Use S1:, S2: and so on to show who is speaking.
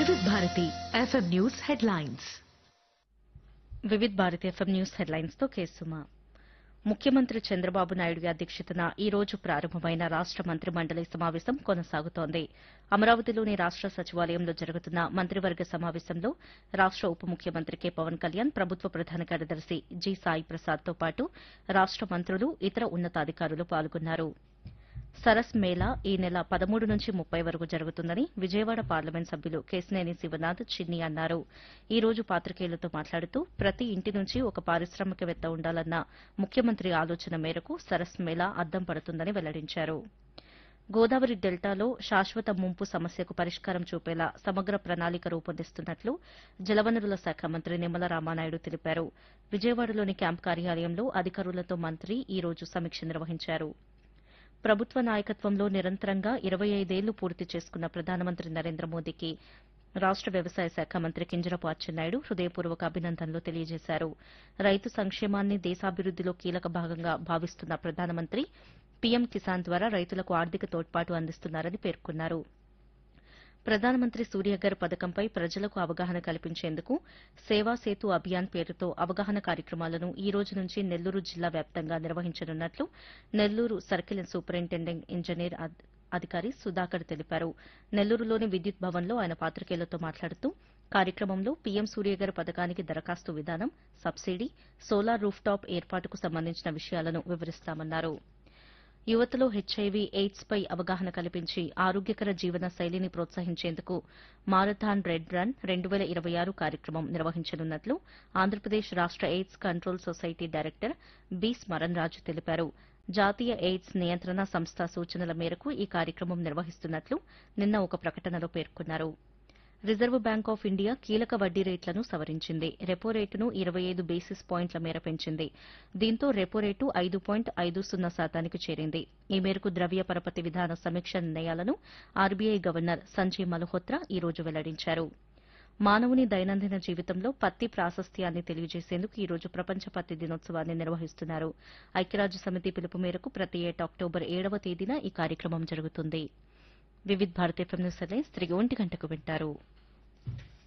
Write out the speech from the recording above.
S1: వివిధ Bharati FM news headlines
S2: Vividh Bharati FM news headlines తో కేసుమా ముఖ్యమంత్రి చంద్రబాబు నాయుడు అధ్యక్షతన ఈ రోజు ప్రారంభమైన రాష్ట మంత్రి మండలి సమావేశం కొనసాగుతోంది అమరావతిలోని రాష్ట సచివాలయంలో జరుగుతున్న మంత్రివర్గ సమావేశంలో రాష్ట ఉప ముఖ్యమంత్రి కె పవన్ కళ్యాణ్ ప్రభుత్వ ప్రధాన కార్యదర్శి జి సాయి ప్రసాద్ తో పాటు రాష్ట మంత్రులు ఇతర ఉన్నతాధికారులు పాల్గొన్నారు సరస్ మేళా ఈ నెల పదమూడు నుంచి ముప్పై వరకు జరుగుతుందని విజయవాడ పార్లమెంట్ సభ్యులు కేశినేని శివనాథ్ చిన్ని అన్నారు ఈ రోజు పాత్రికేయులతో మాట్లాడుతూ ప్రతి ఇంటి నుంచి ఒక పారిశ్రామికవేత్త ఉండాలన్న ముఖ్యమంత్రి ఆలోచన మేరకు సరస్ మేళా అద్దం పడుతుందని వెల్లడించారు గోదావరి డెల్టాలో శాశ్వత ముంపు సమస్యకు పరిష్కారం చూపేలా సమగ్ర ప్రణాళిక రూపొందిస్తున్నట్లు జలవనరుల శాఖ మంత్రి నిమ్మల రామానాయుడు తెలిపారు విజయవాడలోని క్యాంప్ కార్యాలయంలో అధికారులతో మంత్రి ఈ రోజు సమీక్ష నిర్వహించారు ప్రభుత్వ నాయకత్వంలో నిరంతరంగా ఇరవై ఐదేళ్లు పూర్తి చేసుకున్న ప్రధానమంత్రి నరేంద్ర మోదీకి రాష్ట వ్యవసాయ శాఖ మంత్రి కింజరపు అచ్చెన్నాయుడు హృదయపూర్వక అభినందనలు తెలియజేశారు రైతు సంక్షేమాన్ని దేశాభివృద్దిలో కీలక భాగంగా భావిస్తున్న ప్రధానమంత్రి పీఎం కిసాన్ ద్వారా రైతులకు ఆర్థిక తోడ్పాటు అందిస్తున్నారని పేర్కొన్నారు ప్రధానమంత్రి సూర్యఘర్ పథకంపై ప్రజలకు అవగాహన కల్పించేందుకు సేవా సేతు అభియాన్ పేరుతో అవగాహన కార్యక్రమాలను ఈ రోజు నుంచి నెల్లూరు జిల్లా వ్యాప్తంగా నిర్వహించనున్నట్లు నెల్లూరు సర్కిల్ సూపరింటెండెంట్ ఇంజనీర్ అద్- అధికారి సుధాకర్ తెలిపారు నెల్లూరులోని విద్యుత్ భవన్లో ఆయన పాత్రికేయులతో మాట్లాడుతూ కార్యక్రమంలో పీఎం సూర్యఘర్ పథకానికి దరఖాస్తు విధానం సబ్సిడీ సోలార్ రూఫ్టాప్ ఏర్పాటుకు సంబంధించిన విషయాలను వివరిస్తామన్నారు యువతలో హెచ్ఐవి ఎయిడ్స్ పై అవగాహన కల్పించి ఆరోగ్యకర జీవన శైలిని ప్రోత్సహించేందుకు మారథాన్ రెడ్ రన్ రెండు వేల ఇరవై ఆరు కార్యక్రమం నిర్వహించనున్నట్లు ఆంధ్రప్రదేశ్ రాష్ట AIDS control society director B Smaran Raju తెలిపారు జాతీయ ఎయిడ్స్ నియంత్రణ సంస్థ సూచనల మేరకు ఈ కార్యక్రమం నిర్వహిస్తున్నట్లు నిన్న ఒక ప్రకటనలో పేర్కొన్నారు రిజర్వ్ బ్యాంక్ ఆఫ్ ఇండియా కీలక వడ్డీ రేట్లను సవరించింది రెపో రేటును ఇరవై ఐదు బేసిస్ పాయింట్ల మేర పెంచింది దీంతో రెపో రేటు ఐదు పాయింట్ ఐదు సున్నా శాతానికి చేరింది ఈ మేరకు ద్రవ్య పరపతి విధాన సమీక్ష నిర్ణయాలను ఆర్బీఐ గవర్నర్ సంజయ్ మల్హోత్రా ఈ రోజు వెల్లడించారు మానవుని దైనందిన జీవితంలో పత్తి ప్రాశస్త్యాన్ని తెలియజేసేందుకు ఈ రోజు ప్రపంచ పత్తి దినోత్సవాన్ని నిర్వహిస్తున్నారు ఐక్యరాజ్య సమితి పిలుపు మేరకు ప్రతి ఏటా అక్టోబర్ ఏడవ తేదీన ఈ కార్యక్రమం జరుగుతుంది Vividh Bharat FM news headlines తిరిగి ఒంటి గంటకు వింటారు